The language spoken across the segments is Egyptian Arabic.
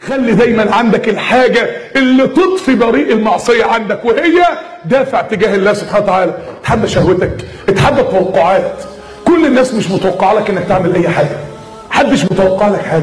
خلي دايما عندك الحاجة اللي تطفي بريق المعصية عندك وهي دافع تجاه الله سبحانه وتعالى اتحدى شهوتك اتحدى التوقعات كل الناس مش متوقع لك انك تعمل اي حاجة محدش متوقع لك حاجة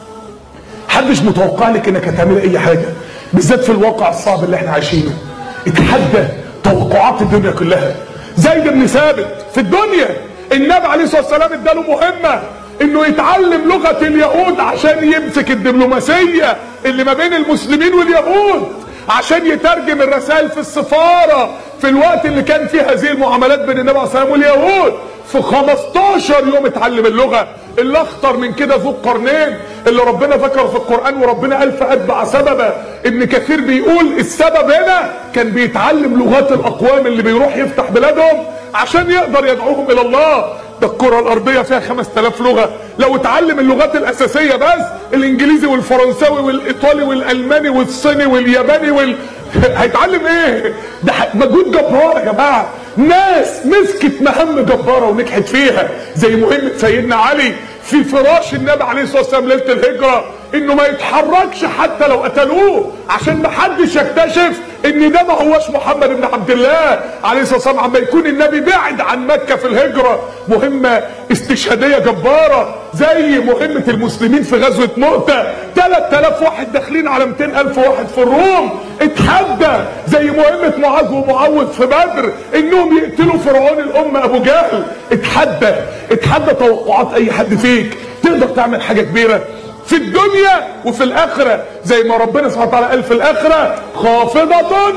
محدش متوقع لك انك هتعمل اي حاجة بالذات في الواقع الصعب اللي احنا عايشينه اتحدى توقعات الدنيا كلها زيد بن ثابت في الدنيا النبي عليه الصلاه والسلام اداله مهمه انه يتعلم لغه اليهود عشان يمسك الدبلوماسيه اللي ما بين المسلمين واليهود عشان يترجم الرسائل في السفاره في الوقت اللي كان فيه هذه المعاملات بين النبي عليه الصلاه والسلام واليهود في 15 يوم اتعلم اللغه اللي اخطر من كده ذو القرنين اللي ربنا ذكر في القران وربنا قال فاتبع سببا ابن كثير بيقول السبب هنا كان بيتعلم لغات الاقوام اللي بيروح يفتح بلادهم عشان يقدر يدعوهم الى الله ده الكرة الأرضية فيها 5000 لغة لو اتعلم اللغات الأساسية بس الإنجليزي والفرنساوي والإيطالي والألماني والصيني والياباني وال... هيتعلم إيه؟ ده مجهود جبار يا جماعة ناس مسكت مهام جبارة ونجحت فيها زي مهمة سيدنا علي في فراش النبي عليه الصلاة والسلام ليلة الهجرة انه ما يتحركش حتى لو قتلوه عشان ما حدش يكتشف ان ده ما هوش محمد بن عبد الله عليه الصلاه والسلام عما يكون النبي بعد عن مكه في الهجره مهمه استشهاديه جباره زي مهمه المسلمين في غزوه مؤته 3000 واحد داخلين على 200000 واحد في الروم اتحدى زي مهمه معاذ ومعوذ في بدر انهم يقتلوا فرعون الامه ابو جهل اتحدى اتحدى توقعات اي حد فيك تقدر تعمل حاجه كبيره في الدنيا وفي الاخره زي ما ربنا سبحانه وتعالى قال في الاخره خافضه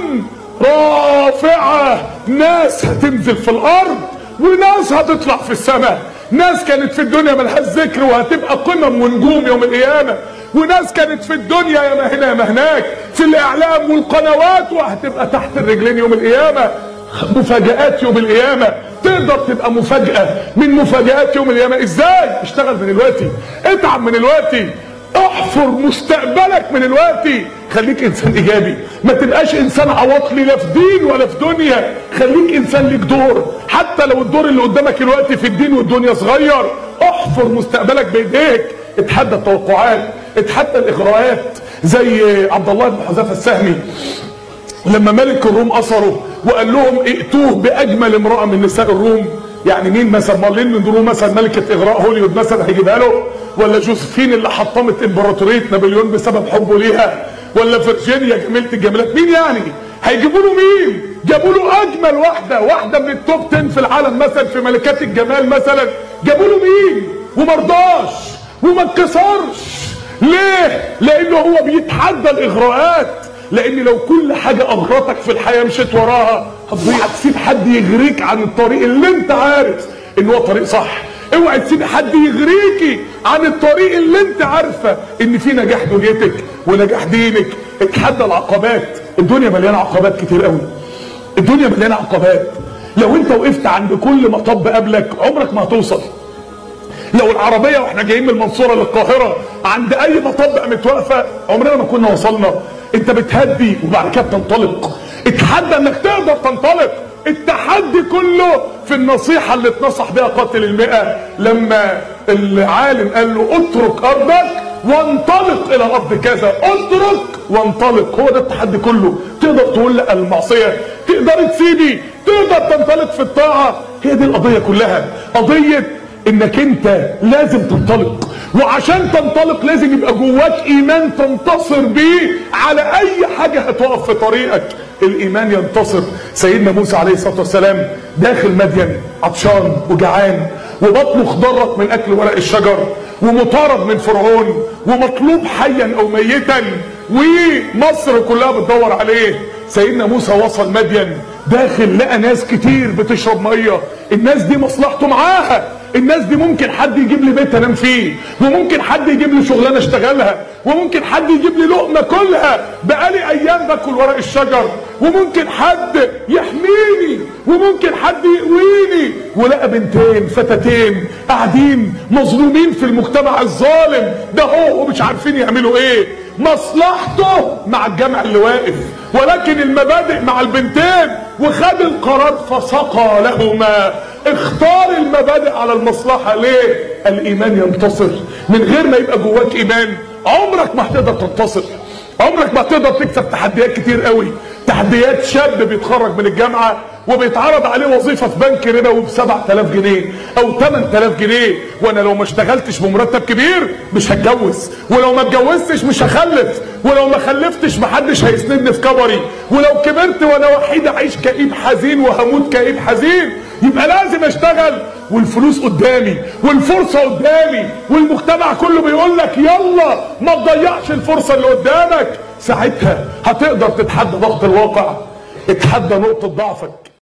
رافعه ناس هتنزل في الارض وناس هتطلع في السماء ناس كانت في الدنيا ملهاش ذكر وهتبقى قمم ونجوم يوم القيامه وناس كانت في الدنيا يا ما هنا يا ما هناك في الاعلام والقنوات وهتبقى تحت الرجلين يوم القيامه مفاجآت يوم القيامة تقدر تبقى مفاجأة من مفاجآت يوم القيامة ازاي اشتغل من الوقت اتعب من الوقت احفر مستقبلك من الوقت خليك انسان ايجابي ما تبقاش انسان عواطلي لا في دين ولا في دنيا خليك انسان ليك دور حتى لو الدور اللي قدامك الوقت في الدين والدنيا صغير احفر مستقبلك بايديك اتحدى التوقعات اتحدى الاغراءات زي عبد الله بن حذافه السهمي لما ملك الروم اثره وقال لهم ائتوه باجمل امراه من نساء الروم يعني مين مثلا مارلين من دروم مثلا ملكه اغراء هوليوود مثلا هيجيبها له ولا جوزفين اللي حطمت امبراطوريه نابليون بسبب حبه ليها ولا فيرجينيا جميله الجمالات مين يعني هيجيبوا له مين جابوا له اجمل واحده واحده من التوب 10 في العالم مثلا في ملكات الجمال مثلا جابوا له مين ومرضاش وما اتكسرش ليه لانه هو بيتحدى الاغراءات لان لو كل حاجة اغرتك في الحياة مشيت وراها هتضيع تسيب حد يغريك عن الطريق اللي انت عارف ان هو طريق صح اوعي تسيب حد يغريكي عن الطريق اللي انت عارفة ان في نجاح دنيتك ونجاح دينك اتحدى العقبات الدنيا مليانة عقبات كتير قوي الدنيا مليانة عقبات لو انت وقفت عند كل مطب قبلك عمرك ما هتوصل لو العربيه واحنا جايين من المنصوره للقاهره عند اي مطب قامت واقفه عمرنا ما كنا وصلنا انت بتهدي وبعد كده بتنطلق اتحدى انك تقدر تنطلق التحدي كله في النصيحة اللي اتنصح بها قاتل المئة لما العالم قال له اترك ارضك وانطلق الى ارض كذا اترك وانطلق هو ده التحدي كله تقدر تقول لا المعصية تقدر تسيبي تقدر تنطلق في الطاعة هي دي القضية كلها قضية انك انت لازم تنطلق وعشان تنطلق لازم يبقى جواك ايمان تنتصر بيه على اي حاجة هتقف في طريقك الايمان ينتصر سيدنا موسى عليه الصلاة والسلام داخل مدين عطشان وجعان وبطنه خضرت من اكل ورق الشجر ومطارد من فرعون ومطلوب حيا او ميتا ومصر كلها بتدور عليه سيدنا موسى وصل مدين داخل لقى ناس كتير بتشرب ميه الناس دي مصلحته معاها الناس دي ممكن حد يجيب لي بيت انام فيه وممكن حد يجيب لي شغلانه اشتغلها وممكن حد يجيب لي لقمه كلها بقالي ايام باكل ورق الشجر وممكن حد يحميني وممكن حد يقويني ولقى بنتين فتاتين قاعدين مظلومين في المجتمع الظالم ده هو ومش عارفين يعملوا ايه مصلحته مع الجمع اللي واقف ولكن المبادئ مع البنتين وخد القرار فسقى لهما اختار المبادئ على المصلحة ليه الايمان ينتصر من غير ما يبقى جواك ايمان عمرك ما هتقدر تنتصر عمرك ما هتقدر تكسب تحديات كتير قوي تحديات شاب بيتخرج من الجامعة وبيتعرض عليه وظيفة في بنك ربوي ب 7000 جنيه او 8000 جنيه وانا لو ما اشتغلتش بمرتب كبير مش هتجوز ولو ما اتجوزتش مش هخلف ولو ما خلفتش محدش هيسندني في كبري ولو كبرت وانا وحيد اعيش كئيب حزين وهموت كئيب حزين يبقى لازم اشتغل والفلوس قدامي والفرصة قدامي والمجتمع كله بيقول لك يلا ما تضيعش الفرصة اللي قدامك ساعتها هتقدر تتحدى ضغط الواقع اتحدى نقطة ضعفك